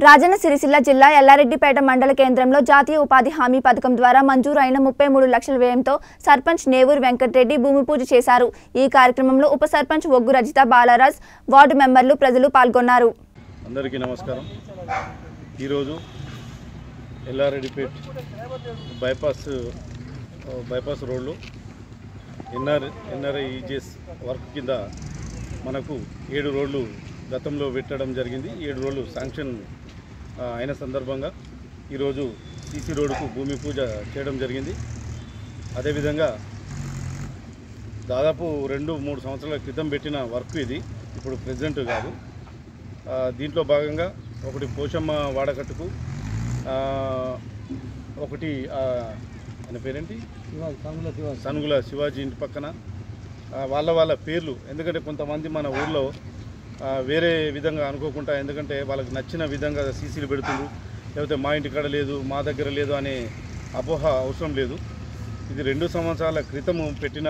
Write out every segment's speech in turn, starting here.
రాజన్న సిరిసిల్ల జిల్లా ఎల్లారెడ్డిపేట మండల కేంద్రంలో జాతీయ ఉపాధి హామీ పథకం ద్వారా మంజూరు అయిన ముప్పై మూడు లక్షల వ్యయంతో సర్పంచ్ నేవూరు వెంకటరెడ్డి భూమి పూజ చేశారు ఈ కార్యక్రమంలో ఉప సర్పంచ్ ఒగ్గు రజిత బాలరాజ్ వార్డు మెంబర్లు ప్రజలు పాల్గొన్నారు అందరికీ నమస్కారం ఈరోజు ఎల్లారెడ్డిపేట్ బైపాస్ ఆ, బైపాస్ రోడ్లో ఎన్ఆర్ ఎన్ఆర్ఐజెస్ వర్క్ కింద మనకు ఏడు రోడ్లు గతంలో పెట్టడం జరిగింది ఏడు రోడ్లు శాంక్షన్ ఆ, అయిన సందర్భంగా ఈరోజు సీసీ రోడ్డుకు భూమి పూజ చేయడం జరిగింది అదేవిధంగా దాదాపు రెండు మూడు సంవత్సరాల క్రితం పెట్టిన వర్క్ ఇది ఇప్పుడు ప్రెసిడెంట్ కాదు ఆ, దీంట్లో భాగంగా ఒకటి పోచమ్మ వాడకట్టుకు ఆ, ఒకటి ఆ, ఆయన పేరేంటి సనుగుల శివాజీ ఇంటి పక్కన ఆ, వాళ్ళ వాళ్ళ పేర్లు ఎందుకంటే కొంతమంది మన ఊర్లో ఆ, వేరే విధంగా అనుకోకుండా ఎందుకంటే వాళ్ళకి నచ్చిన విధంగా సీసీలు పెడుతుండ్రు లేకపోతే మా ఇంటి కాడ లేదు మా దగ్గర లేదు అనే అపోహ అవసరం లేదు ఇది రెండు సంవత్సరాల క్రితము పెట్టిన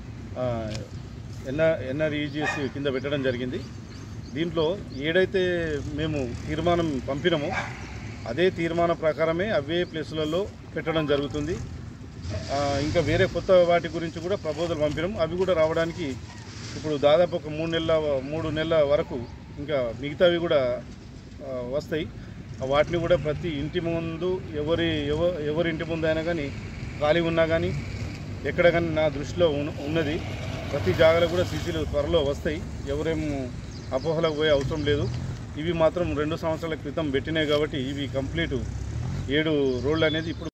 ఎన్ఆర్ ఎన్ఆర్ఈజిఎస్ కింద పెట్టడం జరిగింది దీంట్లో ఏడైతే మేము తీర్మానం పంపినామో అదే తీర్మానం ప్రకారమే అవే ప్లేసులలో పెట్టడం జరుగుతుంది ఆ, ఇంకా వేరే కొత్త వాటి గురించి కూడా ప్రపోజల్ పంపినాం అవి కూడా రావడానికి ఇప్పుడు దాదాపు ఒక మూడు నెలల మూడు నెలల వరకు ఇంకా మిగతావి కూడా ఆ, వస్తాయి ఆ వాటిని కూడా ప్రతి ఇంటి ముందు ఎవరి ఎవ ఎవరి ఇంటి ముందు అయినా కానీ ఖాళీ ఉన్నా కానీ ఎక్కడ కానీ నా దృష్టిలో ఉన్న- ఉన్నది ప్రతి జాగాలో కూడా సీసీలు త్వరలో వస్తాయి ఎవరేం అపోహలకు పోయే అవసరం లేదు ఇవి మాత్రం రెండు సంవత్సరాల క్రితం పెట్టినాయి కాబట్టి ఇవి కంప్లీట్ ఏడు రోడ్లు అనేది ఇప్పుడు